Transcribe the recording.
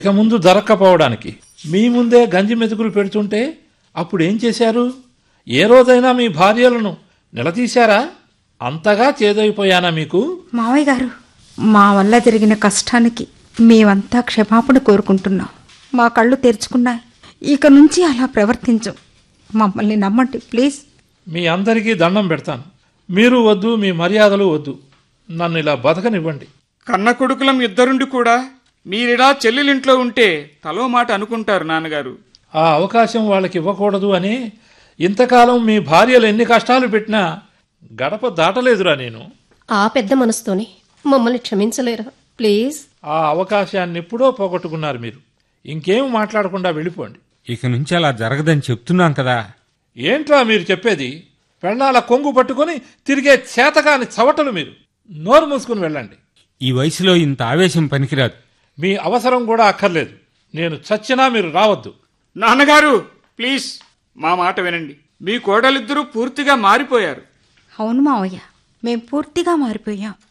ఇక ముందు దొరక్కపోవడానికి మీ ముందే గంజి మెతుకులు పెడుతుంటే అప్పుడు ఏం చేశారు ఏ రోజైనా మీ భార్యలను నిలదీశారా అంతగా చేదైపోయానా మీకు మావయ్య గారు మా వల్ల జరిగిన కష్టానికి మేమంతా క్షమాపణ కోరుకుంటున్నాం మా కళ్ళు తెరుచుకున్నాయి ఇక నుంచి అలా ప్రవర్తించం మమ్మల్ని నమ్మండి ప్లీజ్ మీ అందరికీ దండం పెడతాను మీరు వద్దు మీ మర్యాదలు వద్దు నన్ను ఇలా బతకనివ్వండి కన్న కొడుకులం ఇద్దరుండి కూడా మీరిలా చెల్లెలింట్లో ఉంటే తలో మాట అనుకుంటారు నాన్నగారు ఆ అవకాశం వాళ్ళకి ఇవ్వకూడదు అని ఇంతకాలం మీ భార్యలు ఎన్ని కష్టాలు పెట్టినా గడప దాటలేదురా నేను ఆ పెద్ద మనసుతోనే మమ్మల్ని క్షమించలేరా ప్లీజ్ ఆ అవకాశాన్ని ఎప్పుడో పోగొట్టుకున్నారు మీరు ఇంకేం మాట్లాడకుండా వెళ్ళిపోండి ఇక నుంచి అలా జరగదని చెప్తున్నాం కదా ఏంట్రా మీరు చెప్పేది పెళ్ళాల కొంగు పట్టుకొని తిరిగే చేతకాని చవటలు మీరు నోరు మూసుకుని వెళ్ళండి ఈ వయసులో ఇంత ఆవేశం పనికిరాదు మీ అవసరం కూడా అక్కర్లేదు నేను చచ్చినా మీరు రావద్దు నాన్నగారు ప్లీజ్ మా మాట వినండి మీ కోడలిద్దరూ పూర్తిగా మారిపోయారు అవును మావయ్య మేం పూర్తిగా మారిపోయాం